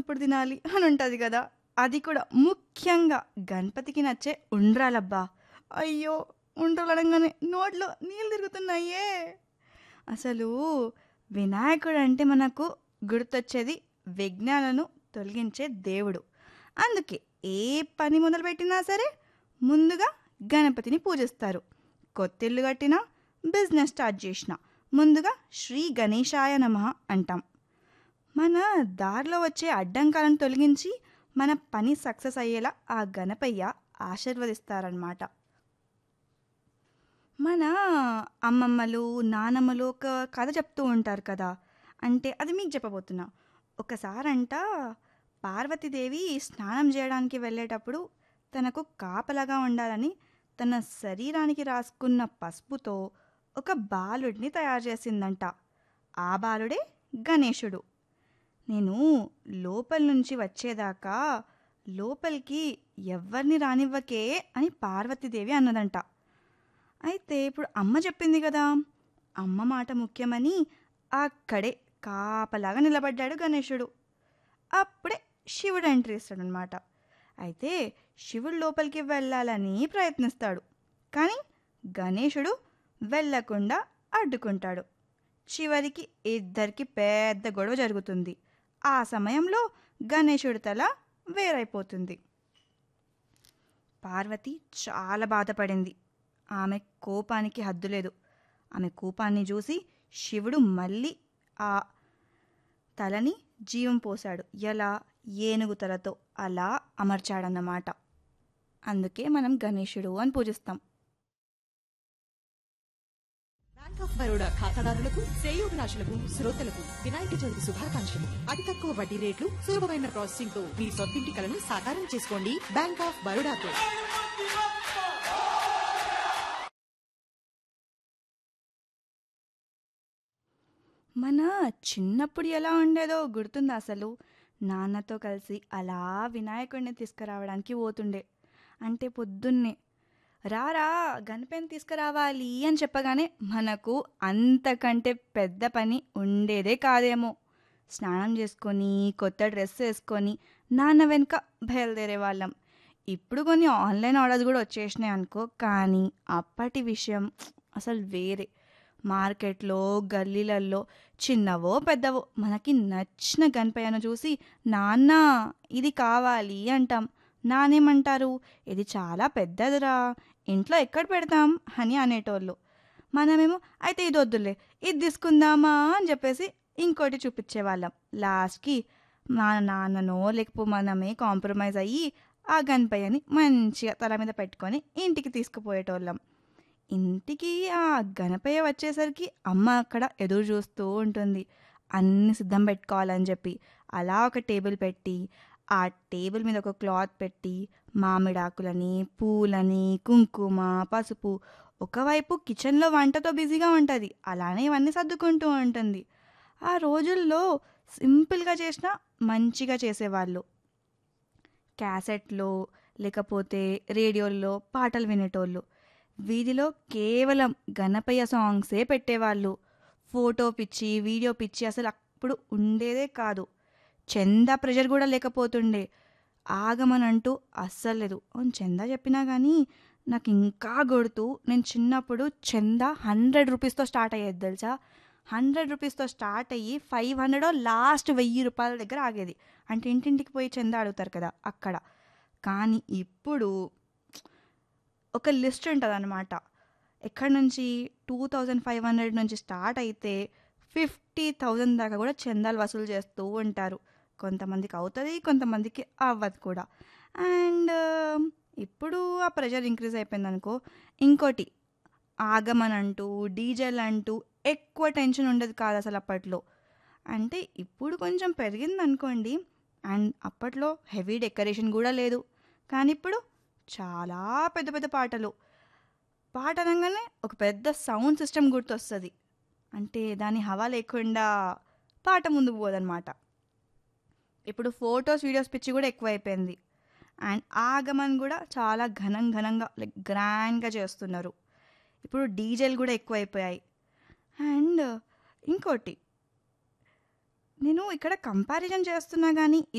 ఎప్పుడు తినాలి అని ఉంటుంది కదా అది కూడా ముఖ్యంగా గణపతికి నచ్చే ఉండ్రాలబ్బా అయ్యో ఉండ్రాలు అనగానే నోట్లో నీళ్ళు తిరుగుతున్నాయే అసలు వినాయకుడు అంటే మనకు గుర్తొచ్చేది విఘ్నాలను తొలగించే దేవుడు అందుకే ఏ పని మొదలుపెట్టినా సరే ముందుగా గణపతిని పూజిస్తారు కొత్తిల్లు కట్టినా బిజినెస్ స్టార్ట్ చేసిన ముందుగా శ్రీ గణేశాయ నమః అంటాం మన దారిలో వచ్చే అడ్డంకాలను తొలగించి మన పని సక్సెస్ అయ్యేలా ఆ గణపయ్య ఆశీర్వదిస్తారనమాట మన అమ్మమ్మలు నానమ్మలు ఒక కథ చెప్తూ ఉంటారు కదా అంటే అది మీకు చెప్పబోతున్నా ఒకసారంట పార్వతీదేవి స్నానం చేయడానికి వెళ్ళేటప్పుడు తనకు కాపలాగా ఉండాలని తన శరీరానికి రాసుకున్న పసుపుతో ఒక బాలుడిని తయారు చేసిందంట ఆ బాలుడే గణేశుడు నేను లోపల నుంచి వచ్చేదాకా లోపలికి ఎవరిని రానివ్వకే అని పార్వతీదేవి అన్నదంట అయితే ఇప్పుడు అమ్మ చెప్పింది కదా అమ్మ మాట ముఖ్యమని అక్కడే కాపలాగా నిలబడ్డాడు గణేశుడు అప్పుడే శివుడు ఎంట్రీ ఇస్తాడనమాట అయితే శివుడు లోపలికి వెళ్ళాలని ప్రయత్నిస్తాడు కానీ గణేశుడు వెళ్ళకుండా అడ్డుకుంటాడు చివరికి ఇద్దరికి పెద్ద గొడవ జరుగుతుంది ఆ సమయంలో గణేశుడి తల వేరైపోతుంది పార్వతి చాలా బాధపడింది ఆమె కోపానికి హద్దు లేదు ఆమె కోపాన్ని చూసి శివుడు మళ్ళీ ఆ తలని జీవం పోశాడు ఎలా ఏనుగు తలతో అలా అమర్చాడన్నమాట అందుకే మనం గణేశుడు అని పూజిస్తాం బ్యాంక్ ఆఫ్ బరోడా ఖాతాదారులకు శ్రేయోభిలాషులకు శ్రోతలకు వినాయక చవితి శుభాకాంక్షలు అతి తక్కువ వడ్డీ రేట్లు సులభమైన ప్రాసెసింగ్ తో మీ సొంతింటి కలను సాకారం చేసుకోండి బ్యాంక్ ఆఫ్ బరోడాతో మన చిన్నప్పుడు ఎలా ఉండేదో గుర్తుందా అసలు నాన్నతో కలిసి అలా వినాయకుడిని తీసుకురావడానికి పోతుండే అంటే పొద్దున్నే రారా గణపతిని తీసుకురావాలి అని చెప్పగానే మనకు అంతకంటే పెద్ద పని ఉండేదే కాదేమో స్నానం చేసుకొని కొత్త డ్రెస్ వేసుకొని నాన్న వెనుక బయలుదేరే వాళ్ళం ఇప్పుడు కొన్ని ఆన్లైన్ ఆర్డర్స్ కూడా వచ్చేసినాయి అనుకో కానీ అప్పటి విషయం అసలు వేరే మార్కెట్లో గల్లీలలో చిన్నవో పెద్దవో మనకి నచ్చిన గణపయ్యను చూసి నాన్న ఇది కావాలి అంటాం నానేమంటారు ఇది చాలా పెద్దదిరా ఇంట్లో ఎక్కడ పెడతాం అని అనేటోళ్ళు మనమేమో అయితే ఇది వద్దులే ఇది తీసుకుందామా అని చెప్పేసి ఇంకోటి చూపించేవాళ్ళం లాస్ట్కి మా నాన్ననో లేకపోతే మనమే కాంప్రమైజ్ అయ్యి ఆ గణపయ్యని మంచిగా తల మీద పెట్టుకొని ఇంటికి తీసుకుపోయేటోళ్ళం ఇంటికి ఆ గణపయ్య వచ్చేసరికి అమ్మ అక్కడ ఎదురు చూస్తూ ఉంటుంది అన్ని సిద్ధం పెట్టుకోవాలని చెప్పి అలా ఒక టేబుల్ పెట్టి ఆ టేబుల్ మీద ఒక క్లాత్ పెట్టి మామిడాకులని పూలని కుంకుమ పసుపు ఒకవైపు కిచెన్లో వంటతో బిజీగా ఉంటుంది అలానే ఇవన్నీ సర్దుకుంటూ ఉంటుంది ఆ రోజుల్లో సింపుల్గా చేసిన మంచిగా చేసేవాళ్ళు క్యాసెట్లో లేకపోతే రేడియోల్లో పాటలు వినేటోళ్ళు వీధిలో కేవలం గణపయ్య సాంగ్సే పెట్టేవాళ్ళు ఫోటో పిచ్చి వీడియో పిచ్చి అసలు అప్పుడు ఉండేదే కాదు చందా ప్రెషర్ కూడా లేకపోతుండే ఆగమనంటూ అస్సలు లేదు అవును చందా చెప్పినా కానీ నాకు ఇంకా గుర్తు నేను చిన్నప్పుడు చందా హండ్రెడ్ రూపీస్తో స్టార్ట్ అయ్యేది తెలుసా హండ్రెడ్ రూపీస్తో స్టార్ట్ అయ్యి ఫైవ్ హండ్రెడ్ లాస్ట్ వెయ్యి రూపాయల దగ్గర ఆగేది అంటే ఇంటింటికి పోయి చందా అడుగుతారు కదా అక్కడ కానీ ఇప్పుడు ఒక లిస్ట్ ఉంటుంది అనమాట ఎక్కడి నుంచి టూ థౌజండ్ ఫైవ్ హండ్రెడ్ నుంచి స్టార్ట్ అయితే ఫిఫ్టీ థౌజండ్ దాకా కూడా చందాలు వసూలు చేస్తూ ఉంటారు కొంతమందికి అవుతుంది కొంతమందికి అవ్వదు కూడా అండ్ ఇప్పుడు ఆ ప్రెషర్ ఇంక్రీజ్ అయిపోయింది అనుకో ఇంకోటి ఆగమన్ అంటూ డీజెల్ అంటూ ఎక్కువ టెన్షన్ ఉండదు కాదు అసలు అప్పట్లో అంటే ఇప్పుడు కొంచెం పెరిగింది అనుకోండి అండ్ అప్పట్లో హెవీ డెకరేషన్ కూడా లేదు కానీ ఇప్పుడు చాలా పెద్ద పెద్ద పాటలు పాట అనగానే ఒక పెద్ద సౌండ్ సిస్టమ్ గుర్తొస్తుంది అంటే దాని హవా లేకుండా పాట ముందుకు పోదన్నమాట ఇప్పుడు ఫొటోస్ వీడియోస్ పిచ్చి కూడా ఎక్కువైపోయింది అండ్ ఆగమన్ కూడా చాలా ఘనం ఘనంగా లైక్ గ్రాండ్గా చేస్తున్నారు ఇప్పుడు డీజేలు కూడా ఎక్కువైపోయాయి అండ్ ఇంకోటి నేను ఇక్కడ కంపారిజన్ చేస్తున్నా కానీ